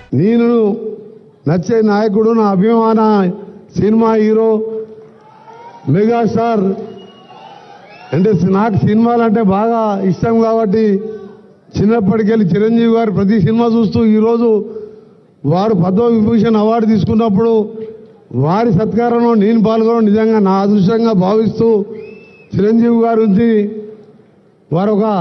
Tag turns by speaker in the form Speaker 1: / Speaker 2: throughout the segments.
Speaker 1: నేను నచ్చే నాయకుడు నా అభిమాన సినిమా హీరో మెగాస్టార్ అంటే నాకు సినిమాలు అంటే బాగా ఇష్టం కాబట్టి చిన్నప్పటికెళ్ళి చిరంజీవి గారు ప్రతి సినిమా చూస్తూ ఈరోజు వారు పద్మవిభూషణ్ అవార్డు తీసుకున్నప్పుడు వారి సత్కారంలో నేను పాల్గొనడం నిజంగా నా అదృష్టంగా భావిస్తూ చిరంజీవి గారి నుంచి వారు ఒక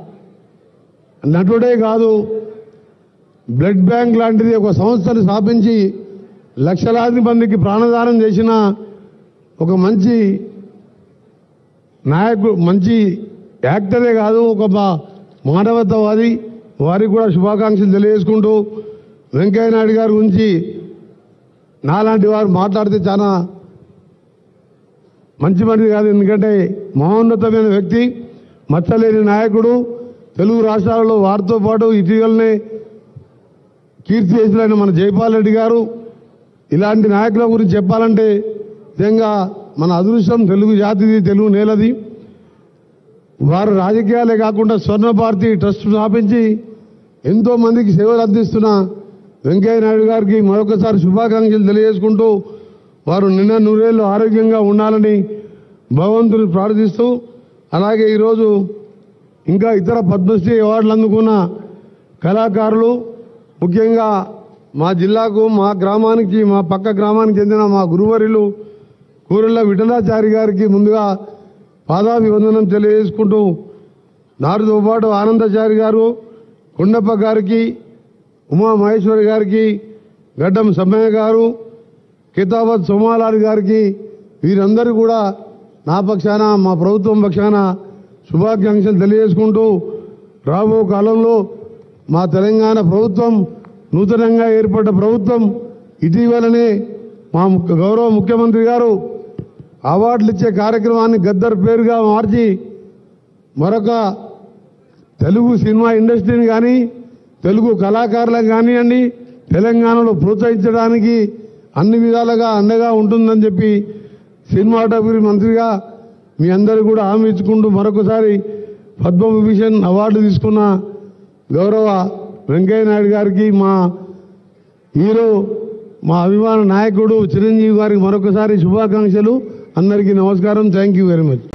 Speaker 1: నటుడే కాదు బ్లడ్ బ్యాంక్ లాంటిది ఒక సంస్థను స్థాపించి లక్షలాది మందికి ప్రాణదానం చేసిన ఒక మంచి నాయకుడు మంచి యాక్టరే కాదు ఒక మా- మానవతావాది వారికి కూడా శుభాకాంక్షలు తెలియజేసుకుంటూ వెంకయ్య నాయుడు గారి గురించి నాలాంటి వారు మాట్లాడితే చాలా మంచి మనిషి కాదు ఎందుకంటే మహోన్నతమైన వ్యక్తి మచ్చలేని నాయకుడు తెలుగు రాష్ట్రాలలో వారితో పాటు ఇటీవలనే కీర్తి చేసిన మన జైపాల్ రెడ్డి గారు ఇలాంటి నాయకుల గురించి చెప్పాలంటే నిజంగా మన అదృష్టం తెలుగు జాతిది తెలుగు నేలది వారు రాజకీయాలే కాకుండా స్వర్ణ భారతి ట్రస్ట్ స్థాపించి ఎంతో మందికి సేవలు అందిస్తున్న వెంకయ్య నాయుడు గారికి మరొకసారి శుభాకాంక్షలు తెలియజేసుకుంటూ వారు నిన్న నూరేళ్ళు ఆరోగ్యంగా ఉండాలని భగవంతుని ప్రార్థిస్తూ అలాగే ఈరోజు ఇంకా ఇతర పద్మశ్రీ అవార్డులు అందుకున్న కళాకారులు ముఖ్యంగా మా జిల్లాకు మా గ్రామానికి మా పక్క గ్రామానికి చెందిన మా గురువరులు కూరెళ్ళ విఠలాచారి గారికి ముందుగా పాదాభివందనం తెలియజేసుకుంటూ నారుతో పాటు ఆనందచారి గారు కొండప్ప గారికి ఉమా మహేశ్వరి గారికి గడ్డం సమ్మయ్య గారు కితాబత్ సోమాలారి గారికి వీరందరూ కూడా నా పక్షాన మా ప్రభుత్వం పక్షాన శుభాకాంక్షలు తెలియజేసుకుంటూ రాబో కాలంలో మా తెలంగాణ ప్రభుత్వం నూతనంగా ఏర్పడ్డ ప్రభుత్వం ఇటీవలనే మా ముఖ్య- గౌరవ ముఖ్యమంత్రి గారు అవార్డులు ఇచ్చే కార్యక్రమాన్ని గద్దర్ పేరుగా మార్చి మరొక తెలుగు సినిమా ఇండస్ట్రీని కానీ తెలుగు కళాకారులకు కానివ్వండి తెలంగాణలో ప్రోత్సహించడానికి అన్ని విధాలుగా అండగా ఉంటుందని చెప్పి సినిమాటోగ్రఫీ మంత్రిగా మీ అందరూ కూడా హామీ ఇచ్చుకుంటూ మరొకసారి పద్మవిభూషణ్ అవార్డు తీసుకున్న గౌరవ వెంకయ్య నాయుడు గారికి మా హీరో మా అభిమాన నాయకుడు చిరంజీవి గారికి మరొకసారి శుభాకాంక్షలు అందరికీ నమస్కారం థ్యాంక్ యూ వెరీ మచ్